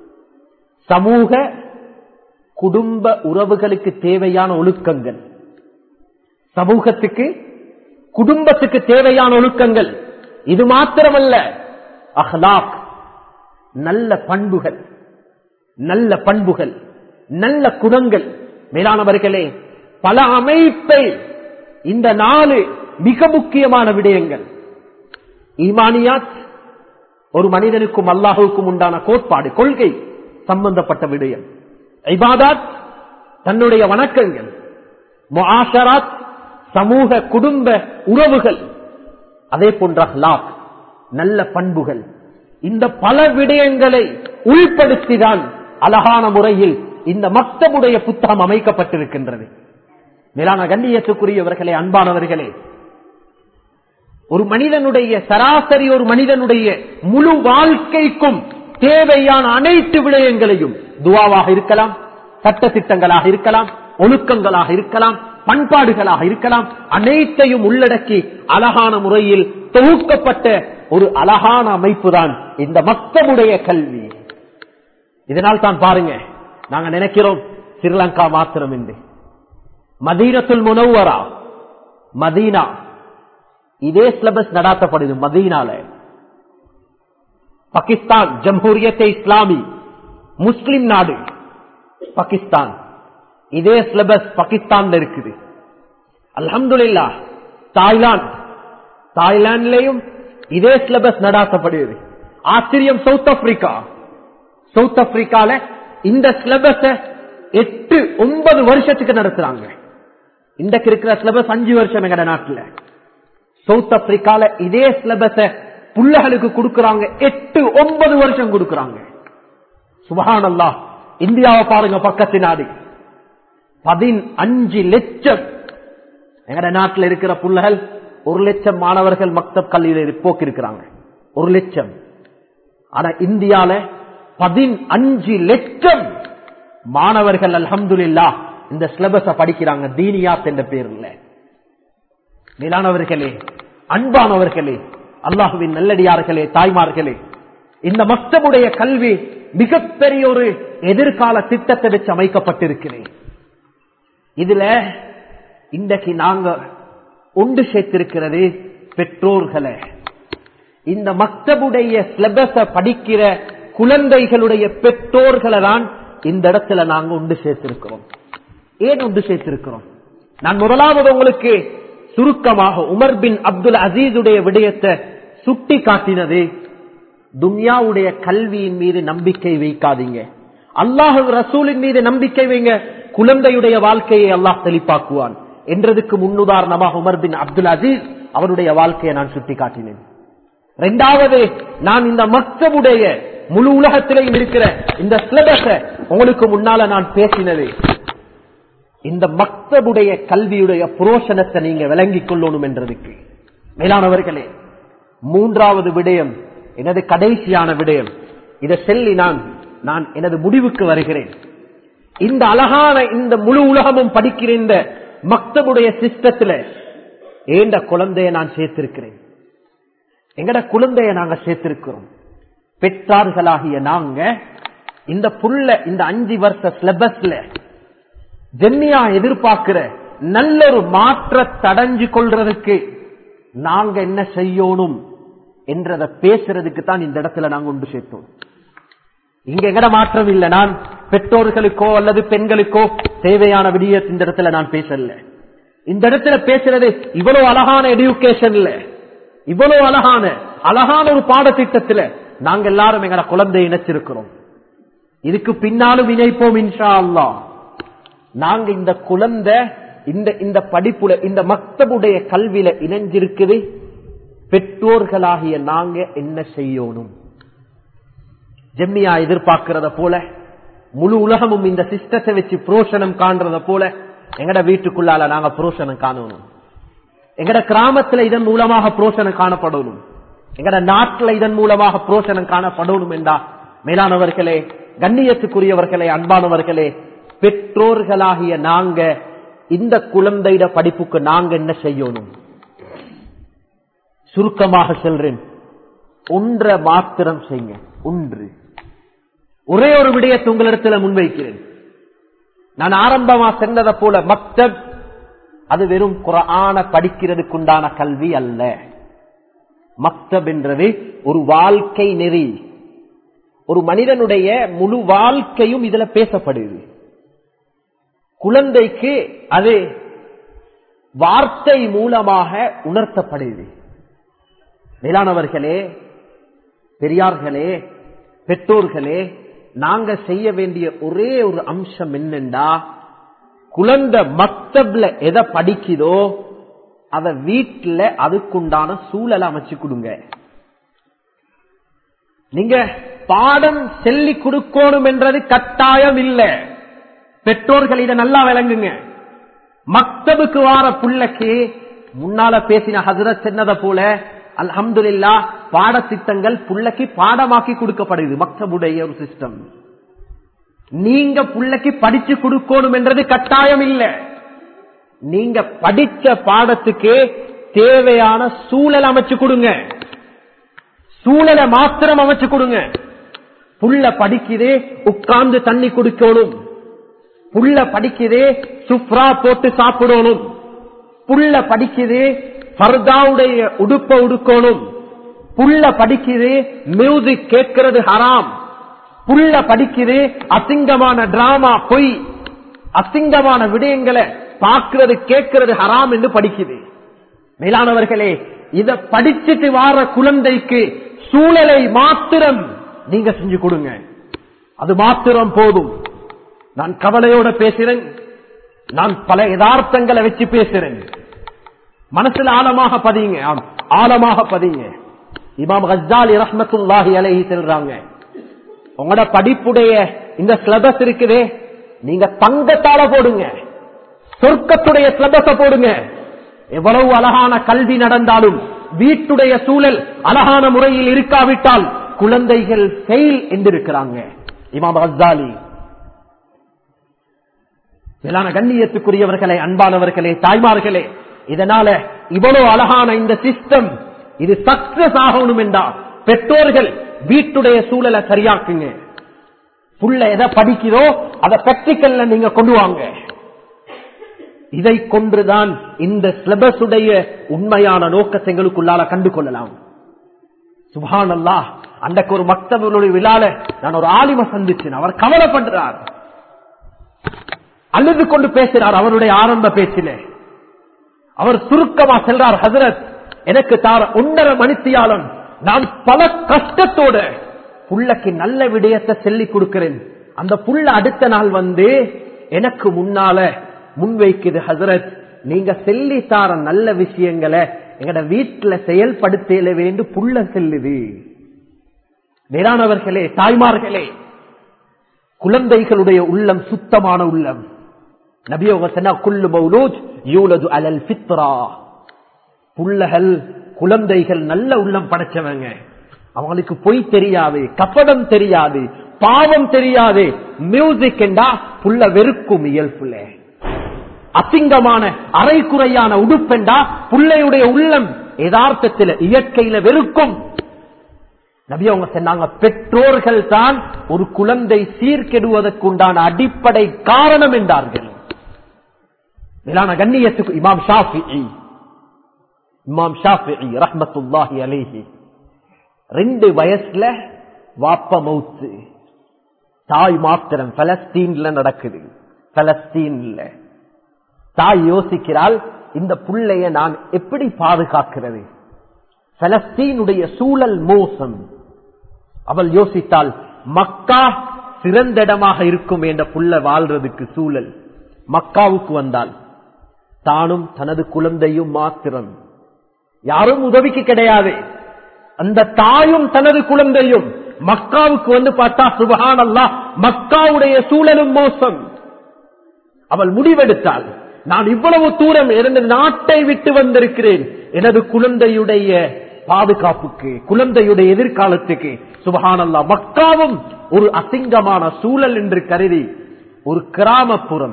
சமூக குடும்ப உறவுகளுக்கு தேவையான ஒழுக்கங்கள் சமூகத்துக்கு குடும்பத்துக்கு தேவையான ஒழுக்கங்கள் இது மாத்திரமல்ல அஹ்லாக் நல்ல பண்புகள் நல்ல பண்புகள் நல்ல குணங்கள் மேலானவர்களே பல அமைப்பை இந்த நாலு மிக முக்கியமான விடயங்கள் ஈமானியாத் ஒரு மனிதனுக்கும் அல்லாஹுக்கும் உண்டான கோட்பாடு கொள்கை சம்பந்தப்பட்ட விடயம் இபாதாத் தன்னுடைய வணக்கங்கள் முஆஷராத் சமூக குடும்ப உறவுகள் அதே போன்ற அஹ்லாக் நல்ல பண்புகள் இந்த பல விடயங்களை உள்படுத்திதான் அழகான முறையில் இந்த மக்தபுடைய புத்தகம் அமைக்கப்பட்டிருக்கின்றது மேலான கண்ணியத்துக்குரியவர்களே அன்பானவர்களே ஒரு மனிதனுடைய சராசரி ஒரு மனிதனுடைய முழு வாழ்க்கைக்கும் தேவையான அனைத்து விடயங்களையும் துவாவாக இருக்கலாம் சட்ட திட்டங்களாக இருக்கலாம் ஒழுக்கங்களாக இருக்கலாம் பண்பாடுகளாக இருக்கலாம் அனைத்தையும் உள்ளடக்கி அழகான முறையில் தொகுக்கப்பட்ட ஒரு அழகான அமைப்பு தான் இந்த மக்தமுடைய கல்வி இதனால் தான் பாருங்க நாங்க நினைக்கிறோம் ஸ்ரீலங்கா மாத்திரம் என்று மதீனத்துல் முனவரா மதீனா இதே சிலபஸ் நடாத்தப்படுது மதீனால பாகிஸ்தான் ஜம்ஹூரியத்தை இஸ்லாமி முஸ்லிம் நாடு பாகிஸ்தான் இதே சிலபஸ் பாகிஸ்தான்ல இருக்குது அல்ஹம்துலில்லா தாய்லாந்து தாய்லாந்துலயும் இதே சிலபஸ் நடாத்தப்படுகிறது ஆச்சரியம் சவுத் ஆப்பிரிக்கா சவுத் ஆப்பிரிக்கால இந்த சிலபஸ எட்டு ஒன்பது வருஷத்துக்கு நடத்துறாங்க இன்றைக்கு இருக்கிற சிலபஸ் அஞ்சு வருஷம் எங்கட நாட்டுல சவுத் ஆப்பிரிக்கால இதே சிலபஸ புள்ளகளுக்கு கொடுக்கறாங்க எட்டு ஒன்பது வருஷம் கொடுக்கறாங்க சுபஹானல்லா இந்தியாவை பாருங்க பக்கத்து நாடு பதினஞ்சு லட்சம் எங்கட நாட்டில் இருக்கிற புள்ளகள் ஒரு லட்சம் மாணவர்கள் மக்தப் கல்வியில போக்கு இருக்கிறாங்க ஒரு லட்சம் ஆனா இந்தியால பதினஞ்சு லட்சம் மாணவர்கள் அல்ஹம்துலில்லா இந்த சிலபஸ படிக்கிறாங்க தீனியாத் என்ற பேர்ல மேலானவர்களே அன்பானவர்களே அல்லாஹுவின் நல்லடியார்களே தாய்மார்களே இந்த மக்தபுடைய கல்வி மிகப்பெரிய ஒரு எதிர்கால திட்டத்தை வச்சு அமைக்கப்பட்டிருக்கிறேன் இதுல இன்றைக்கு நாங்க ஒன்று சேர்த்திருக்கிறது பெற்றோர்களை இந்த மக்தபுடைய சிலபஸ படிக்கிற குழந்தைகளுடைய பெற்றோர்களை தான் இந்த இடத்துல நாங்க ஒன்று சேர்த்திருக்கிறோம் ஏன் ஒன்று சேர்த்திருக்கிறோம் நான் முதலாவது உங்களுக்கு சுருக்கமாக உமர் பின் அப்துல் அசீதுடைய விடயத்தை சுட்டி காட்டினது துன்யாவுடைய கல்வியின் மீது நம்பிக்கை வைக்காதீங்க அல்லாஹு ரசூலின் மீது நம்பிக்கை வைங்க குழந்தையுடைய வாழ்க்கையை அல்லாஹ் தெளிப்பாக்குவான் என்றதுக்கு முன்னுதாரணமாக உமர் பின் அப்துல் அசீஸ் அவருடைய வாழ்க்கையை நான் சுட்டி காட்டினேன் இரண்டாவது நான் இந்த மக்தபுடைய முழு உலகத்திலையும் இருக்கிற இந்த சிலபஸ உங்களுக்கு முன்னால நான் பேசினது இந்த மக்தபுடைய கல்வியுடைய புரோஷனத்தை நீங்க விளங்கிக் கொள்ளணும் என்றதுக்கு மேலானவர்களே மூன்றாவது விடயம் எனது கடைசியான விடயம் இதை சொல்லி நான் நான் எனது முடிவுக்கு வருகிறேன் இந்த அழகான இந்த முழு உலகமும் படிக்கிற இந்த மக்தபுடைய சிஸ்டத்துல ஏண்ட குழந்தைய நான் சேர்த்திருக்கிறேன் எங்கட குழந்தைய நாங்க சேர்த்திருக்கிறோம் பெற்றார்களாகிய நாங்க இந்த புள்ள இந்த அஞ்சு வருஷ சிலபஸ்ல ஜென்னியா எதிர்பார்க்கிற நல்ல ஒரு மாற்றத்தை அடைஞ்சு கொள்றதுக்கு நாங்க என்ன செய்யணும் என்றதை பேசுறதுக்கு தான் இந்த இடத்துல நாங்க ஒன்று சேர்த்தோம் இங்க எங்கட மாற்றம் இல்லை நான் பெற்றோர்களுக்கோ அல்லது பெண்களுக்கோ தேவையான விடிய இந்த இடத்துல நான் பேசல இந்த இடத்துல பேசுறது இவ்வளவு அழகான எடுக்கேஷன்ல இவ்வளவு அழகான அழகான ஒரு பாடத்திட்டத்துல நாங்க எல்லாரும் எங்கட குழந்தை இணைச்சிருக்கிறோம் இதுக்கு பின்னாலும் இணைப்போம் இன்ஷா அல்லா நாங்க இந்த குழந்தை இந்த இந்த படிப்புல இந்த மக்தபுடைய கல்வியில இணைஞ்சிருக்குது பெற்றோர்களாகிய நாங்க என்ன செய்யணும் ஜெம்மியா எதிர்பார்க்கிறத போல முழு உலகமும் இந்த சிஸ்டத்தை வச்சு புரோஷனம் காண்றத போல எங்கட வீட்டுக்குள்ளால நாங்க புரோஷனம் காணணும் எங்கட கிராமத்துல இதன் மூலமாக புரோஷனம் காணப்படணும் எங்கட நாட்டுல இதன் மூலமாக புரோஷனம் காணப்படணும் என்றா மேலானவர்களே கண்ணியத்துக்குரியவர்களே அன்பானவர்களே பெற்றோர்களாகிய நாங்க இந்த குழந்தையிட படிப்புக்கு நாங்க என்ன செய்யணும் சுருக்கமாக சொல்றேன் ஒன்றை மாத்திரம் செய்யுங்க ஒன்று ஒரே ஒரு விடயத்தை உங்களிடத்தில் முன்வைக்கிறேன் நான் ஆரம்பமா சென்றதை போல மக்தப் அது வெறும் குரான படிக்கிறதுக்குண்டான கல்வி அல்ல மக்தப் என்றது ஒரு வாழ்க்கை நெறி ஒரு மனிதனுடைய முழு வாழ்க்கையும் இதுல பேசப்படுது குழந்தைக்கு அது வார்த்தை மூலமாக உணர்த்தப்படுது மேலானவர்களே பெரியார்களே பெற்றோர்களே நாங்க செய்ய வேண்டிய ஒரே ஒரு அம்சம் என்னண்டா குழந்தை மக்தப்ல எதை படிக்குதோ அத வீட்டுல அதுக்குண்டான சூழலை அமைச்சு கொடுங்க நீங்க பாடம் சொல்லி கொடுக்கணும் என்றது கட்டாயம் இல்ல பெற்றோர்கள் இதை நல்லா விளங்குங்க மக்தபுக்கு வார புள்ளக்கு முன்னால பேசின ஹசரத் சொன்னதை போல அல்ஹம்துலில்லா பாடத்திட்டங்கள் புள்ளக்கு பாடமாக்கி கொடுக்கப்படுது மக்தபுடைய ஒரு சிஸ்டம் நீங்க புள்ளக்கு படிச்சு கொடுக்கணும் என்றது கட்டாயம் இல்ல நீங்க படிச்ச பாடத்துக்கு தேவையான சூழல் அமைச்சு கொடுங்க சூழலை மாத்திரம் அமைச்சு கொடுங்க புள்ள படிக்குதே உட்கார்ந்து தண்ணி குடிக்கணும் புள்ள படிக்குதே சுப்ரா போட்டு சாப்பிடணும் புள்ள படிக்குது பர்தாவுடைய உடுப்ப உடுக்கணும் புள்ள படிக்குது மியூசிக் கேட்கிறது ஹராம் புள்ள படிக்குது அசிங்கமான டிராமா பொய் அசிங்கமான விடயங்களை பார்க்கிறது கேட்கிறது ஹராம் என்று படிக்குது மேலானவர்களே இத படிச்சுட்டு வார குழந்தைக்கு சூழலை மாத்திரம் நீங்க செஞ்சு கொடுங்க அது மாத்திரம் போதும் நான் கவலையோட பேசுறேன் நான் பல யதார்த்தங்களை வச்சு பேசுறேன் மனசுல ஆழமாக பதிங்க ஆம், ஆழமாக பதிங்க இமாம் ஹஸ்தாலி ரஹ்மத்துல்லாஹி அலைஹி செல்றாங்க உங்களோட படிப்புடைய இந்த சிலபஸ் இருக்குதே நீங்க தங்கத்தால போடுங்க சொர்க்கத்துடைய சிலபஸ போடுங்க எவ்வளவு அழகான கல்வி நடந்தாலும் வீட்டுடைய சூழல் அழகான முறையில் இருக்காவிட்டால் குழந்தைகள் ஃபெயில் என்றிருக்கிறாங்க இமாம் ஹஸ்தாலி மேலான கண்ணியத்துக்குரியவர்களே அன்பானவர்களே தாய்மார்களே இதனால இவ்வளவு அழகான இந்த சிஸ்டம் இது சக்சஸ் ஆகணும் என்றா பெற்றோர்கள் வீட்டுடைய சூழலை சரியாக்குங்க புள்ள எதை படிக்கிறோ அதை பிராக்டிக்கல்ல நீங்க கொண்டு வாங்க இதை கொண்டுதான் இந்த சிலபஸ் உடைய உண்மையான நோக்கத்தை எங்களுக்குள்ளால கண்டு கொள்ளலாம் சுபான் அல்லா அன்றைக்கு ஒரு மக்தவர்களுடைய விழால நான் ஒரு ஆலிம சந்திச்சேன் அவர் கவலைப்படுறார் அழுது கொண்டு பேசுறார் அவருடைய ஆரம்ப பேச்சிலே அவர் சுருக்கமா செல்றார் ஹசரத் எனக்கு தார ஒன்றரை மணித்தியாலம் நான் பல கஷ்டத்தோட புள்ளக்கு நல்ல விடயத்தை சொல்லி கொடுக்கிறேன் அந்த புள்ள அடுத்த நாள் வந்து எனக்கு முன்னால முன்வைக்குது ஹசரத் நீங்க சொல்லி தார நல்ல விஷயங்களை எங்கட வீட்டுல செயல்படுத்தல வேண்டு புள்ள செல்லுது வேளாணவர்களே தாய்மார்களே குழந்தைகளுடைய உள்ளம் சுத்தமான உள்ளம் நபியோக சொன்னா குல்லு மௌலூஜ் யூலது அலல் ஃபித்ரா புள்ளகள் குழந்தைகள் நல்ல உள்ளம் படைச்சவங்க அவங்களுக்கு பொய் தெரியாது கப்படம் தெரியாது பாவம் தெரியாது மியூசிக் என்றா புள்ள வெறுக்கும் இயல்புல அசிங்கமான அரைக்குறையான உடுப்பெண்டா புள்ளையுடைய உள்ளம் யதார்த்தத்தில் இயற்கையில வெறுக்கும் நபி அவங்க சொன்னாங்க பெற்றோர்கள் தான் ஒரு குழந்தை சீர்கெடுவதற்குண்டான அடிப்படை காரணம் என்றார்கள் மேலான கண்ணியத்துக்கு இமாம் ஷாஃபி இமாம் ஷாஃபி ரஹ்மத்துல்லாஹி அலேஹி ரெண்டு வயசுல வாப்ப மவுத்து தாய் மாத்திரம் பலஸ்தீன்ல நடக்குது பலஸ்தீன்ல தாய் யோசிக்கிறாள் இந்த புள்ளைய நான் எப்படி பாதுகாக்கிறது பலஸ்தீனுடைய சூழல் மோசம் அவள் யோசித்தால் மக்கா சிறந்த இடமாக இருக்கும் என்ற புள்ள வாழ்றதுக்கு சூழல் மக்காவுக்கு வந்தால் தானும் தனது குழந்தையும் மாத்திரம் யாரும் உதவிக்கு கிடையாது அந்த தாயும் தனது குழந்தையும் மக்காவுக்கு வந்து பார்த்தா சுபஹான் அல்லா மக்காவுடைய சூழலும் மோசம் அவள் முடிவெடுத்தாள் நான் இவ்வளவு தூரம் எனது நாட்டை விட்டு வந்திருக்கிறேன் எனது குழந்தையுடைய பாதுகாப்புக்கு குழந்தையுடைய எதிர்காலத்துக்கு சுபஹானல்லா மக்காவும் ஒரு அசிங்கமான சூழல் என்று கருதி ஒரு கிராமப்புறம்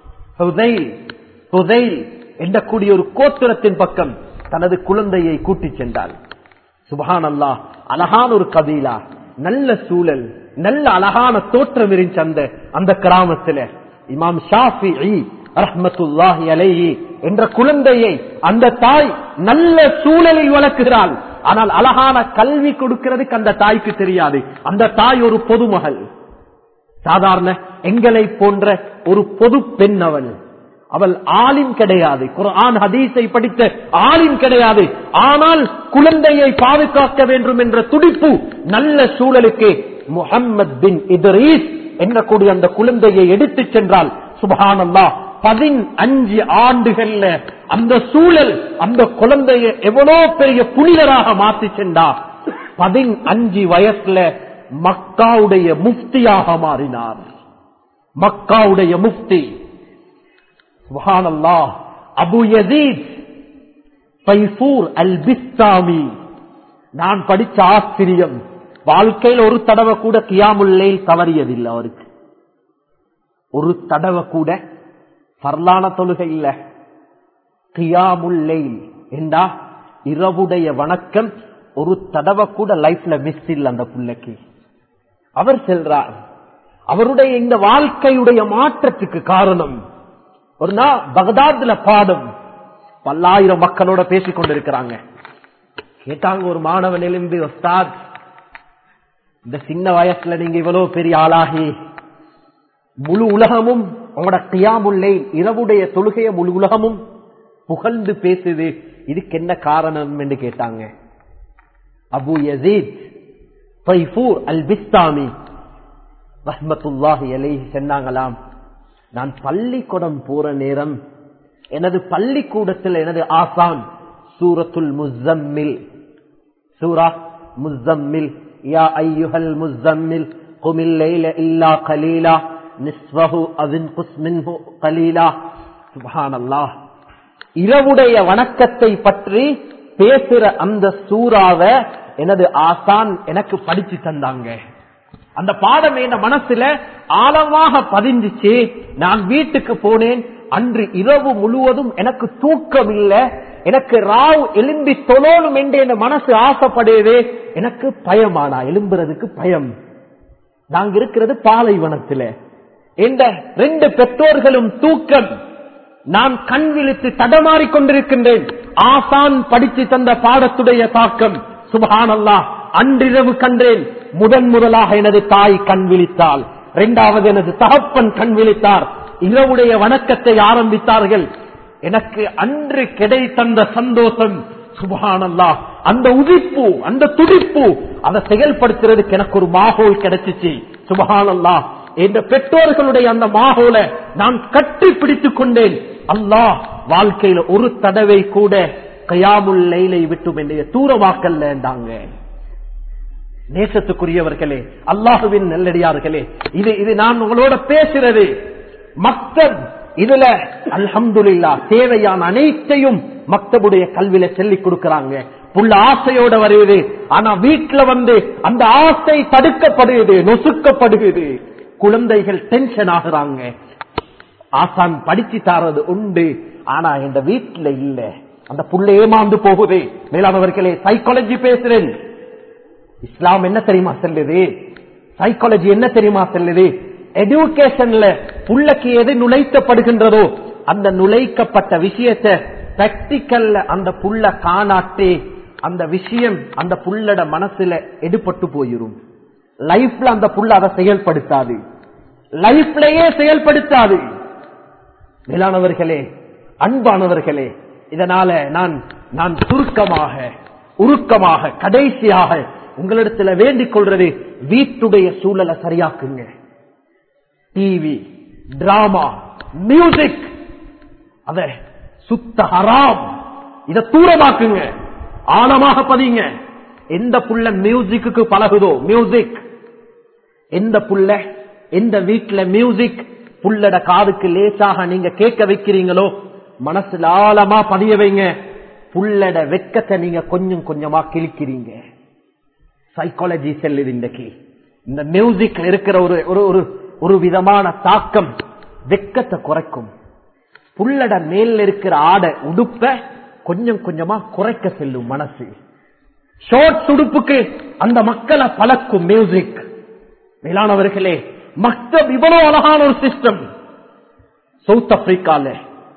கூடிய ஒரு கோத்திரத்தின் பக்கம் தனது குழந்தையை கூட்டிச் சென்றாள் சுபஹான் அல்லா அழகான ஒரு கபீலா நல்ல சூழல் நல்ல அழகான தோற்றம் இருந்துச்சு அந்த அந்த கிராமத்துல இமாம் ஷாஃபி ரஹ்மத்துல்லாஹி அலைஹி என்ற குழந்தையை அந்த தாய் நல்ல சூழலில் வளர்க்கிறாள் ஆனால் அழகான கல்வி கொடுக்கிறதுக்கு அந்த தாய்க்கு தெரியாது அந்த தாய் ஒரு பொதுமகள் சாதாரண எங்களை போன்ற ஒரு பொது பெண் அவள் அவள் ஆலிம் கிடையாது குர்ஆன் ஹதீஸை படித்த ஆலிம் கிடையாது ஆனால் குழந்தையை பாதுகாக்க வேண்டும் என்ற துடிப்பு நல்ல சூழலுக்கு முஹம்மத் பின் இத்ரீஸ் என்னக்கூடிய அந்த குழந்தையை எடுத்துச் சென்றால் சுபஹானல்லா பதினஞ்சு ஆண்டுகள்ல அந்த சூழல் அந்த குழந்தையை எவ்வளவு பெரிய புனிதராக மாற்றி சென்றா பதினஞ்சு வயசுல மக்காவுடைய முஃப்தியாக மாறினார் மக்காவுடைய முஃப்தி சுபஹானல்லா அபு யசீத் பைசூர் அல் பிஸ்தாமி நான் படிச்ச ஆச்சரியம் வாழ்க்கையில் ஒரு தடவை கூட கியாமுல்லை தவறியதில்லை அவருக்கு ஒரு தடவை கூட பர்லான தொழுகை இல்ல கியாமுல்லை என்றா இரவுடைய வணக்கம் ஒரு தடவை கூட லைஃப்ல மிஸ் இல்ல அந்த பிள்ளைக்கு அவர் செல்றார் அவருடைய இந்த வாழ்க்கையுடைய மாற்றத்துக்கு காரணம் ஒரு நாள் பகதாத்ல பாடம் பல்லாயிரம் மக்களோட பேசிக் கொண்டிருக்கிறாங்க கேட்டாங்க ஒரு மாணவன் எழும்பி ஒஸ்தாத் இந்த சின்ன வயசுல நீங்க இவ்வளவு பெரிய ஆளாகி முழு உலகமும் உங்களோட கியாமுல்லை இரவுடைய தொழுகைய முழு உலகமும் புகழ்ந்து பேசுது இதுக்கு என்ன காரணம் என்று கேட்டாங்க அபு யசீத் பைஃபூர் அல் பிஸ்தாமி ரஹ்மத்துல்லாஹி அலைஹி சொன்னாங்களாம் நான் பள்ளிக்கூடம் போற நேரம் எனது பள்ளிக்கூடத்தில் எனது ஆசான் சூரத்துல் முசம்மில் சூரா முசம்மில் யா ஐயுஹல் முசம்மில் குமில் லைல இல்லா கலீலா நிஸ்வஹு அதின் குஸ்மின்ஹு கலீலா சுப்ஹானல்லாஹ் இரவுடைய வணக்கத்தை பற்றி பேசுற அந்த சூறாவை எனது ஆசான் எனக்கு படிச்சு தந்தாங்க அந்த பாடம் என் மனசுல ஆழமாக பதிஞ்சிச்சு நான் வீட்டுக்கு போனேன் அன்று இரவு முழுவதும் எனக்கு தூக்கம் இல்ல எனக்கு ராவ் எலும்பி தொழணும் என்று என் மனசு ஆசைப்படுது எனக்கு பயமானா எலும்புறதுக்கு பயம் நாங்க இருக்கிறது பாலைவனத்துல இந்த ரெண்டு பெற்றோர்களும் தூக்கம் நான் கண் விழித்து தடமாறிக் கொண்டிருக்கின்றேன் ஆசான் படித்து தந்த பாடத்துடைய தாக்கம் சுபஹானல்லா அன்றிரவு கண்டேன் முதன் முதலாக எனது தாய் கண் விழித்தாள் இரண்டாவது எனது தகப்பன் கண் விழித்தார் இரவுடைய வணக்கத்தை ஆரம்பித்தார்கள் எனக்கு அன்று கிடை தந்த சந்தோஷம் சுபஹானல்லா அந்த உதிப்பு அந்த துடிப்பு அதை செயல்படுத்துறதுக்கு எனக்கு ஒரு மாகோல் கிடைச்சிச்சு சுபஹானல்லா என்ற பெற்றோர்களுடைய அந்த மாகோல நான் கட்டி பிடித்துக் கொண்டேன் அல்லாஹ் வாழ்க்கையில ஒரு தடவை கூட கயாமுல் லைலை விட்டும் என்னைய தூரமாக்கல்ல நேசத்துக்குரியவர்களே அல்லாஹுவின் நெல்லடியார்களே இது இது நான் உங்களோட பேசுறது மக்தப் இதுல அல்ஹம்துலில்லா தேவையான அனைத்தையும் மக்தபுடைய கல்வியில சொல்லிக் கொடுக்கறாங்க புள்ள ஆசையோட வருவது ஆனா வீட்டுல வந்து அந்த ஆசை தடுக்கப்படுகிறது நொசுக்கப்படுகிறது குழந்தைகள் டென்ஷன் ஆகுறாங்க ஆசான் படிச்சு தாரது உண்டு ஆனா இந்த வீட்டுல இல்ல அந்த புள்ள ஏமாந்து போகுது மேலானவர்களே சைக்காலஜி பேசுறேன் இஸ்லாம் என்ன தெரியுமா சொல்லுது சைக்காலஜி என்ன தெரியுமா சொல்லுது எஜுகேஷன்ல புள்ளக்கு எது நுழைக்கப்படுகின்றதோ அந்த நுழைக்கப்பட்ட விஷயத்தை பிராக்டிக்கல்ல அந்த புள்ள காணாட்டே அந்த விஷயம் அந்த புள்ளட மனசுல எடுபட்டு போயிரும் லைஃப்ல அந்த புள்ள அதை செயல்படுத்தாது லைஃப்லயே செயல்படுத்தாது மேலானவர்களே அன்பானவர்களே இதனால நான் நான் சுருக்கமாக உருக்கமாக கடைசியாக உங்களிடத்துல வேண்டிக் கொள்றது வீட்டுடைய சூழலை சரியாக்குங்க டிவி டிராமா மியூசிக் அத சுத்த ஹராம் இத தூரமாக்குங்க ஆழமாக பதிங்க எந்த புள்ள மியூசிக்கு பழகுதோ மியூசிக் எந்த புள்ள எந்த வீட்டுல மியூசிக் புள்ளட காதுக்கு லேசாக நீங்க கேட்க வைக்கிறீங்களோ மனசுல ஆழமா பதிய வைங்க புள்ளட வெக்கத்தை நீங்க கொஞ்சம் கொஞ்சமா கிழிக்கிறீங்க சைக்காலஜி செல்லுது இன்றைக்கு இந்த மியூசிக்ல இருக்கிற ஒரு ஒரு ஒரு ஒரு விதமான தாக்கம் வெக்கத்தை குறைக்கும் புள்ளட மேல இருக்கிற ஆடை உடுப்ப கொஞ்சம் கொஞ்சமா குறைக்க செல்லும் மனசு ஷார்ட்ஸ் உடுப்புக்கு அந்த மக்களை பழக்கும் மியூசிக் மேலானவர்களே மக்தப் இவ்வளவு அழகான ஒரு சிஸ்டம் சவுத் ஆப்பிரிக்கால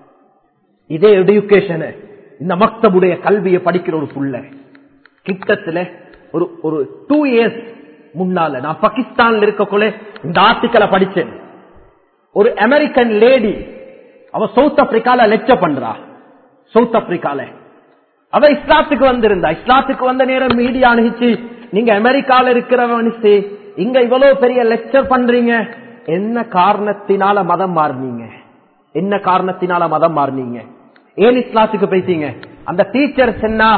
இதே எடுகேஷன் இந்த மக்தபுடைய கல்வியை படிக்கிற ஒரு புள்ள கிட்டத்துல ஒரு ஒரு டூ இயர்ஸ் முன்னால நான் பாகிஸ்தான்ல இருக்கக்குள்ள இந்த ஆர்டிக்கலை படிச்சேன் ஒரு அமெரிக்கன் லேடி அவ சவுத் ஆப்பிரிக்கால லெக்சர் பண்றா சவுத் ஆப்பிரிக்கால அவ இஸ்லாத்துக்கு வந்திருந்தா இஸ்லாத்துக்கு வந்த நேரம் மீடியா அணுகிச்சு நீங்க அமெரிக்கால இருக்கிறவனுச்சு இங்க இவ்வளவு பெரிய லெக்சர் பண்றீங்க என்ன காரணத்தினால மதம் மாறினீங்க என்ன காரணத்தினால மதம் மாறினீங்க ஏன் இஸ்லாத்துக்கு போயிட்டீங்க அந்த டீச்சர் சொன்னா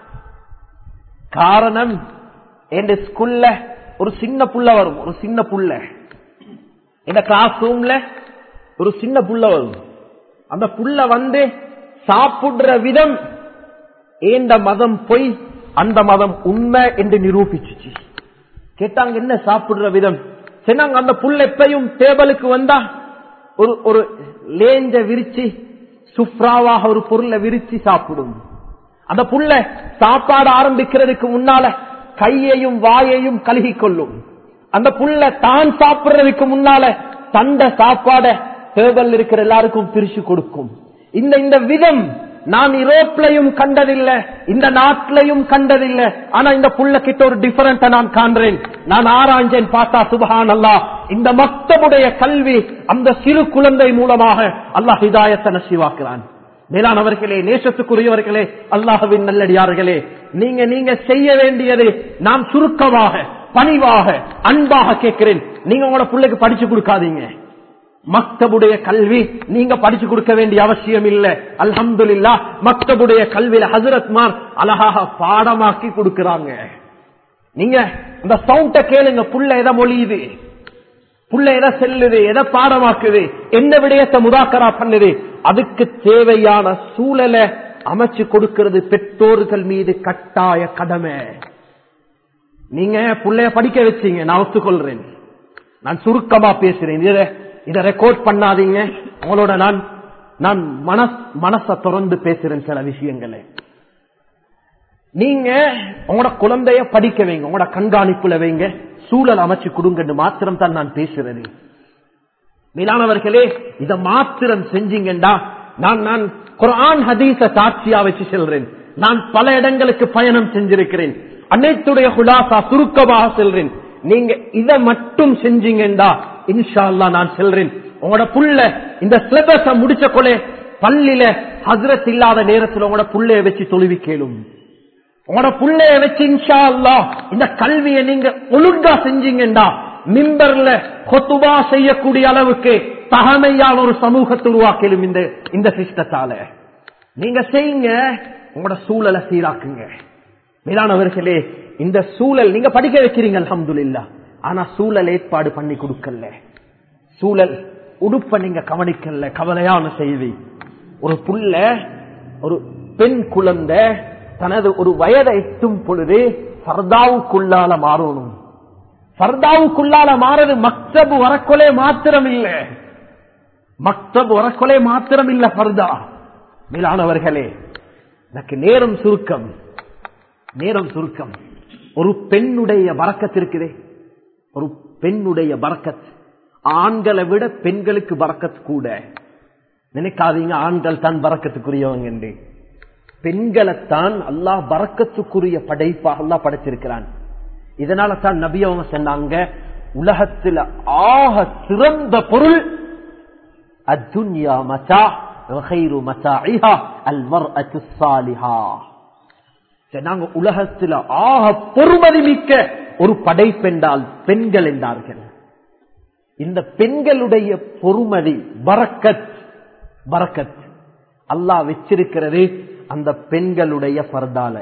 காரணம் என் ஸ்கூல்ல ஒரு சின்ன புள்ள வரும் ஒரு சின்ன புள்ள இந்த கிளாஸ் ரூம்ல ஒரு சின்ன புள்ள வரும் அந்த புள்ள வந்து சாப்பிடுற விதம் ஏந்த மதம் பொய் அந்த மதம் உண்மை என்று நிரூபிச்சுச்சு கேட்டாங்க என்ன சாப்பிடுற விதம் சொன்னாங்க அந்த புள்ள எப்பயும் டேபிளுக்கு வந்தா ஒரு ஒரு லேஞ்ச விரிச்சு சுப்ராவாக ஒரு பொருளை விரிச்சு சாப்பிடும் அந்த புள்ள சாப்பாடு ஆரம்பிக்கிறதுக்கு முன்னால கையையும் வாயையும் கழுகி கொள்ளும் அந்த புள்ள தான் சாப்பிடுறதுக்கு முன்னால தண்ட சாப்பாட டேபிள் இருக்கிற எல்லாருக்கும் பிரிச்சு கொடுக்கும் இந்த இந்த விதம் நான் யூரோப்லையும் கண்டதில்லை இந்த நாட்டிலையும் கண்டதில்லை ஆனா இந்த புள்ள கிட்ட ஒரு டிஃபரண்ட நான் காண்றேன் நான் ஆராய்ஞ்சேன் பார்த்தா சுபஹான் அல்லா இந்த மக்தபுடைய கல்வி அந்த சிறு குழந்தை மூலமாக அல்லாஹ் ஹிதாயத்தை நசிவாக்குறான் மேலானவர்களே நேசத்துக்குரியவர்களே அல்லாஹுவின் நல்லடியார்களே நீங்க நீங்க செய்ய வேண்டியது நான் சுருக்கமாக பணிவாக அன்பாக கேட்கிறேன் நீங்க உங்களோட பிள்ளைக்கு படிச்சு கொடுக்காதீங்க மக்தபுடைய கல்வி நீங்க படிச்சு கொடுக்க வேண்டிய அவசியம் இல்ல அல்ஹம்துலில்லா மக்தபுடைய கல்வியில ஹசரத்மார் அழகாக பாடமாக்கி கொடுக்கிறாங்க நீங்க இந்த சவுண்ட கேளுங்க புள்ள எதை மொழியுது புள்ள எதை செல்லுது எதை பாடமாக்குது என்ன விடயத்தை முதாக்கரா பண்ணுது அதுக்கு தேவையான சூழலை அமைச்சு கொடுக்கிறது பெற்றோர்கள் மீது கட்டாய கடமை நீங்க புள்ளைய படிக்க வச்சீங்க நான் ஒத்துக்கொள்றேன் நான் சுருக்கமா பேசுறேன் இதை இதை ரெக்கார்ட் பண்ணாதீங்க உங்களோட நான் நான் மனஸ் மனச திறந்து பேசுறேன் சில விஷயங்களை நீங்க உங்களோட குழந்தைய படிக்க வைங்க உங்களோட கண்காணிப்புல வைங்க சூழல் அமைச்சு கொடுங்கன்னு மாத்திரம் தான் நான் பேசுறது மேலானவர்களே இத மாத்திரம் செஞ்சீங்கண்டா நான் நான் குரான் ஹதீச சாட்சியா வச்சு செல்றேன் நான் பல இடங்களுக்கு பயணம் செஞ்சிருக்கிறேன் அனைத்துடைய குலாசா சுருக்கமாக செல்றேன் நீங்க இத மட்டும் செஞ்சீங்கண்டா இன்ஷா அல்லா நான் செல்றேன் உங்களோட புள்ள இந்த சிலபஸ முடிச்ச கொலை பள்ளியில ஹசரத் இல்லாத நேரத்தில் உங்களோட புள்ளைய வச்சு தொழுவி கேளும் உங்களோட புள்ளைய வச்சு இன்ஷா அல்லா இந்த கல்வியை நீங்க ஒழுங்கா செஞ்சீங்கண்டா மிம்பர்ல கொத்துவா செய்யக்கூடிய அளவுக்கு தகமையான ஒரு சமூகத்தை உருவாக்கலும் இந்த இந்த சிஸ்டத்தால நீங்க செய்யுங்க உங்களோட சூழலை சீராக்குங்க மேலானவர்களே இந்த சூழல் நீங்க படிக்க வைக்கிறீங்க அலமதுல்லா ஆனா சூழல் ஏற்பாடு பண்ணி கொடுக்கல சூழல் உடுப்ப நீங்க கவனிக்கல கவலையான செய்தி ஒரு புள்ள ஒரு பெண் குழந்தை தனது ஒரு வயதை எட்டும் பொழுது ஃபர்தாவுக்குள்ளால மாறணும் ஃபர்தாவுக்குள்ளால மாறது மக்தபு வரக்கொலை மாத்திரம் இல்ல மக்தபு வரக்கொலை மாத்திரம் இல்ல ஃபர்தா மேலானவர்களே எனக்கு நேரம் சுருக்கம் நேரம் சுருக்கம் ஒரு பெண்ணுடைய வரக்கத் இருக்குதே ஒரு பெண்ணுடைய பறக்கத் ஆண்களை விட பெண்களுக்கு பறக்கத் கூட நினைக்காதீங்க ஆண்கள் தான் பறக்கத்துக்குரியவங்க என்று பெண்களைத்தான் அல்லாஹ் பறக்கத்துக்குரிய படைப்பாக அல்லாஹ் படைச்சிருக்கிறான் இதனால தான் நபி அவங்க சொன்னாங்க உலகத்துல ஆக சிறந்த பொருள் அத்துன்யா மசா وخير متاعها المرأة الصالحة நாங்க உலகத்துல ஆக பொறுமதி மிக்க ஒரு படைப்பென்றால் பெண்கள் என்றார்கள் இந்த பெண்களுடைய பொறுமதி பரக்கத் பரக்கத் அல்லாஹ் வச்சிருக்கிறது அந்த பெண்களுடைய பர்தால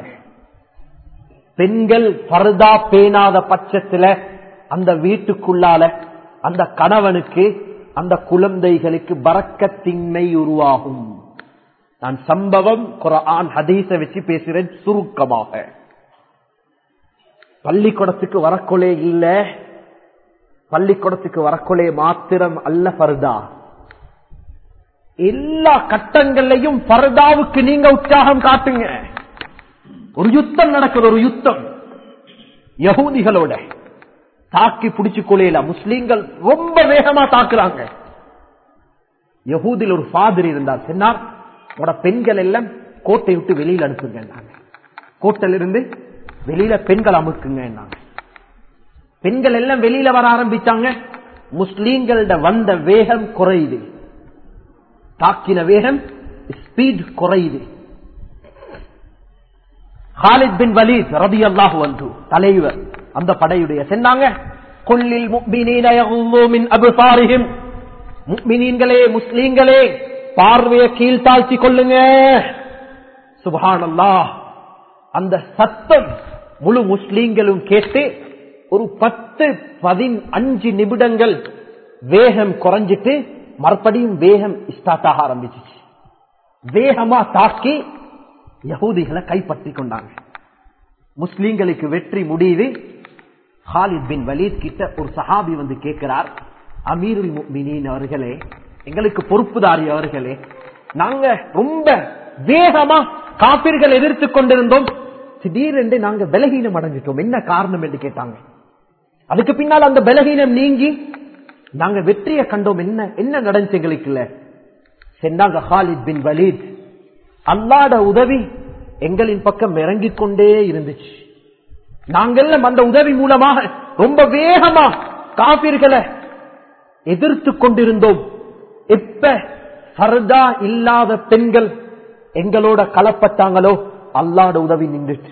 பெண்கள் பர்தா பேணாத பட்சத்துல அந்த வீட்டுக்குள்ளால அந்த கணவனுக்கு அந்த குழந்தைகளுக்கு பறக்கத்தின்மை உருவாகும் நான் சம்பவம் குரான் ஹதீஸ வச்சு பேசுறேன் சுருக்கமாக பள்ளிக்கூடத்துக்கு வரக்கொலே இல்ல பள்ளிக்கூடத்துக்கு வரக்கொலே மாத்திரம் அல்ல பர்தா எல்லா கட்டங்கள்லையும் பர்தாவுக்கு நீங்க உற்சாகம் காட்டுங்க ஒரு யுத்தம் நடக்குது ஒரு யுத்தம் யகூதிகளோட தாக்கி பிடிச்சு கொலையில முஸ்லீம்கள் ரொம்ப வேகமா தாக்குறாங்க யகூதில் ஒரு ஃபாதர் இருந்தார் சொன்னார் உங்களோட பெண்கள் எல்லாம் கோட்டை விட்டு வெளியில அனுப்புங்க கோட்டையில இருந்து வெளியில பெண்கள் அமுக்குங்க பெண்கள் எல்லாம் வெளியில வர ஆரம்பிச்சாங்க முஸ்லீம்கள வந்த வேகம் குறையுது தாக்கின வேகம் ஸ்பீட் குறையுது ஹாலித் பின் வலீத் ரபி அல்லாஹு வந்து தலைவர் அந்த படையுடைய சென்னாங்க கொல்லில் முக்மினீன யகுல்லூ மின் அப்சாரிஹிம் முக்மினீன்களே முஸ்லீம்களே பார்வையை கீழ்த்தாழ்த்தி கொள்ளுங்க சுபஹானல்லாஹ் அந்த சத்தம் முழு முஸ்லீம்களும் கேட்டு ஒரு பத்து பதினஞ்சு நிமிடங்கள் வேகம் குறைஞ்சிட்டு மறுபடியும் வேகம் ஸ்டார்ட் ஆக ஆரம்பிச்சிச்சு வேகமா தாக்கி யகூதிகளை கைப்பற்றி கொண்டாங்க முஸ்லீம்களுக்கு வெற்றி முடியுது ஹாலித் பின் வலீத் கிட்ட ஒரு சஹாபி வந்து கேட்கிறார் அமீருல் முஃமினீன் அவர்களே எங்களுக்கு பொறுப்புதாரி அவர்களே நாங்க ரொம்ப வேகமா காப்பீர்கள் எதிர்த்து கொண்டிருந்தோம் திடீரென்று நாங்க பலகீனம் அடைஞ்சிட்டோம் என்ன காரணம் என்று கேட்டாங்க அதுக்கு பின்னால் அந்த பலகீனம் நீங்கி நாங்க வெற்றியை கண்டோம் என்ன என்ன நடந்துச்சு எங்களுக்கு இல்ல சென்றாங்க ஹாலித் பின் வலீத் அல்லாட உதவி எங்களின் பக்கம் இறங்கிக் கொண்டே இருந்துச்சு நாங்கள் அந்த உதவி மூலமாக ரொம்ப வேகமா காப்பீர்களை எதிர்த்து கொண்டிருந்தோம் எப்ப ஃபர்தா இல்லாத பெண்கள் எங்களோட கலப்பட்டாங்களோ அல்லாட உதவி நின்றுட்டு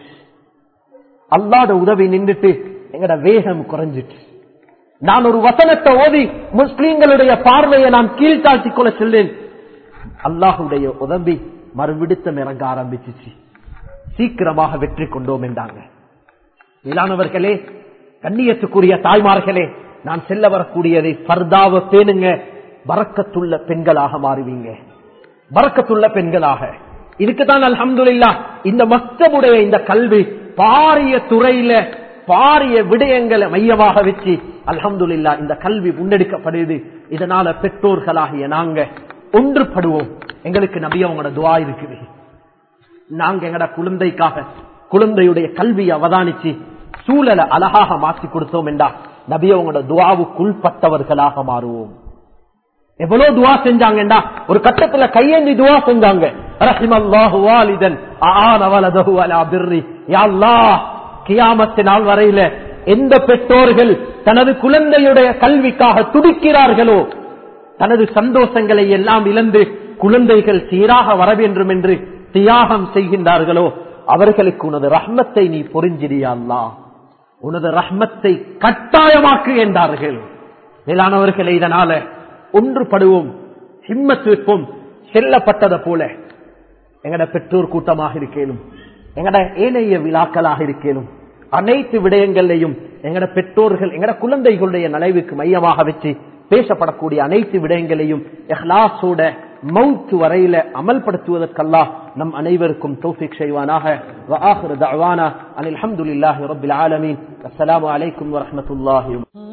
அல்லாட உதவி நின்றுட்டு எங்கட வேகம் குறைஞ்சிட்டு நான் ஒரு வசனத்தை ஓதி முஸ்லீம்களுடைய பார்வையை நான் கீழ்த்தாழ்த்திக் கொள்ள செல்லேன் அல்லாஹுடைய உதவி மறுவிடுத்தம் இறங்க ஆரம்பிச்சிச்சு சீக்கிரமாக வெற்றி கொண்டோம் என்றாங்க இல்லானவர்களே கண்ணியத்துக்குரிய தாய்மார்களே நான் செல்ல வரக்கூடியதை பர்தாவை பேணுங்க வரக்கத்துள்ள பெண்களாக மாறுவீங்க வரக்கத்துள்ள பெண்களாக இதுக்குதான் அல்ஹம்துலில்லா இந்த மக்தபுடைய இந்த கல்வி பாரிய துறையில பாரிய விடயங்களை மையமாக வச்சு அல்ஹம்துலில்லா இந்த கல்வி முன்னெடுக்கப்படுது இதனால பெற்றோர்களாகிய நாங்க ஒன்றுபடுவோம் எங்களுக்கு நபிய உங்களோட துவா இருக்குது நாங்க எங்கட குழந்தைக்காக குழந்தையுடைய கல்வியை அவதானிச்சு சூழலை அழகாக மாற்றி கொடுத்தோம் என்றா நபிய உங்களோட துவாவுக்குள் பட்டவர்களாக மாறுவோம் எவ்வளவு துவா செஞ்சாங்கடா ஒரு கட்டத்துல கையேந்தி துவா செஞ்சாங்க ரஹிமல்லாஹு வாலிதன் ஆன வலதஹு அலா பிர்ரி யா அல்லாஹ் கியாமத்து நாள் வரையில எந்த பெற்றோர்கள் தனது குழந்தையுடைய கல்விக்காக துடிக்கிறார்களோ தனது சந்தோஷங்களை எல்லாம் இழந்து குழந்தைகள் சீராக வர வேண்டும் என்று தியாகம் செய்கின்றார்களோ அவர்களுக்கு உனது ரஹ்மத்தை நீ பொறிஞ்சிடியா அல்லா உனது ரஹ்மத்தை கட்டாயமாக்கு என்றார்கள் மேலானவர்களை இதனால ஒன்றுபடுவோம் ஹிம்மத் வைப்போம் செல்லப்பட்டதை போல எங்கட பெற்றோர் கூட்டமாக இருக்கேனும் எங்கட ஏனைய விழாக்களாக இருக்கேனும் அனைத்து விடயங்களையும் எங்கட பெற்றோர்கள் எங்கட குழந்தைகளுடைய நலைவுக்கு மையமாக வச்சு பேசப்படக்கூடிய அனைத்து விடயங்களையும் எஹ்லாசோட மவுத்து வரையில அமல்படுத்துவதற்கல்லா நம் அனைவருக்கும் தௌஃபிக் செய்வானாக وآخر دعوانا أن الحمد لله رب العالمين السلام عليكم ورحمة الله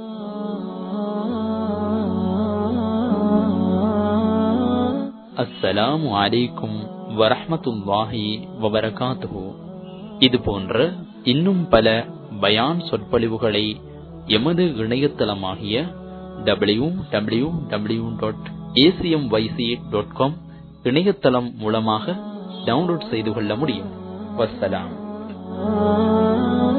அஸ்ஸலாமு அலைக்கும் வரஹ்மத்துல்லாஹி வபரகாத்துஹு இது போன்ற இன்னும் பல பயான் சொற்பொழிவுகளை எமது இணையதளமாகிய W W W dot ACM YC dot com இணையதளம் மூலமாக டவுன்லோட் செய்து கொள்ள முடியும் வஸ்ஸலாம்